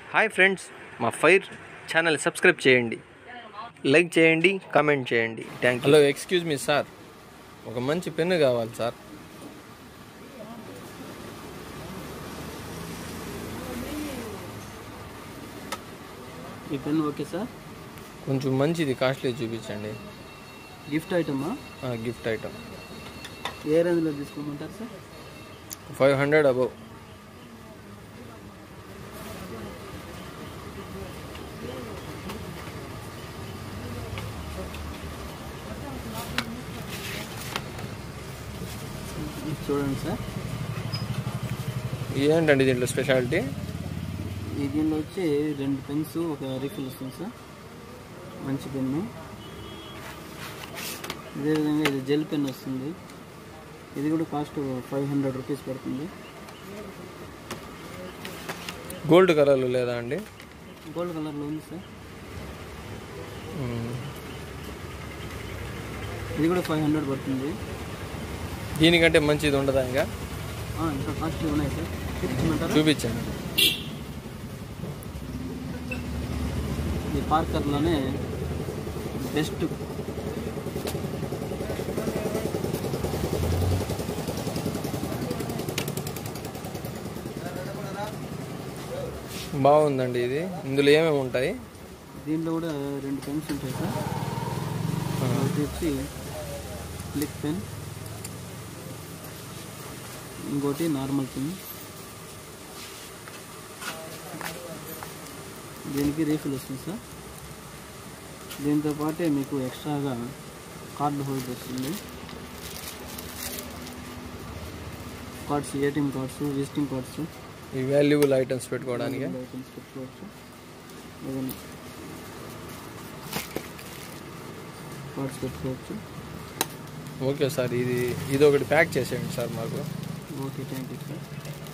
Hi friends మా fire channel subscribe చేయండి like చేయండి కామెంట్ చేయండి thank you hello excuse me sir ఒక మంచి పెన్ను కావాలి సార్ ఈ పెన్ ఓకే సార్ కొంచెం మంచిది కాస్ట్లీ చూపించండి గిఫ్ట్ ఐటమా గిఫ్ట్ ఐటమ్ ఏ రేంజ్లో తీసుకోమంటారు సార్ ఫైవ్ హండ్రెడ్ అబవ్ ఇది చూడండి సార్ ఏంటండి దీంట్లో స్పెషాలిటీ ఈ దీనిలో వచ్చి రెండు పెన్స్ ఒక రీఫిల్ వస్తుంది సార్ మంచి పెన్ను అదేవిధంగా ఇది జెల్ పెన్ వస్తుంది ఇది కూడా కాస్ట్ ఫైవ్ హండ్రెడ్ రూపీస్ పడుతుంది గోల్డ్ కలర్లో లేదా అండి గోల్డ్ కలర్లో ఉంది సార్ మ్మ్. ఇది కూడా ఫైవ్ హండ్రెడ్ పడుతుంది దీనికంటే మంచిది ఉండదా ఇంకా ఆ, ఇంకా కాస్ట్లీ ఉన్నాయి సార్ చూపించమంటారా చూపించండి ఈ పార్కర్లోనే బెస్ట్ బాగుందండి ఇది ఇందులో ఏమేమి ఉంటాయి దీంట్లో కూడా రెండు పెన్స్ ఉంటాయి సార్ ఒకటి వచ్చి క్లిక్ పెన్ ఇంకోటి నార్మల్ పెన్ దీనికి రీఫిల్ వస్తుంది సార్ దీంతో పాటే మీకు ఎక్స్ట్రాగా కార్డు హోల్డర్ వస్తుంది cards ATM cards visiting cards ఈ వాల్యుబుల్ ఐటమ్స్ పెట్టుకోవడానికి ఐటమ్స్ పెట్టుకోవచ్చు ఏదైనా కార్డ్స్ పెట్టుకోవచ్చు ఓకే సార్ ఇది ఇది ఒకటి ప్యాక్ చేసేయండి సార్ మాకు ఓకే థ్యాంక్ యూ సార్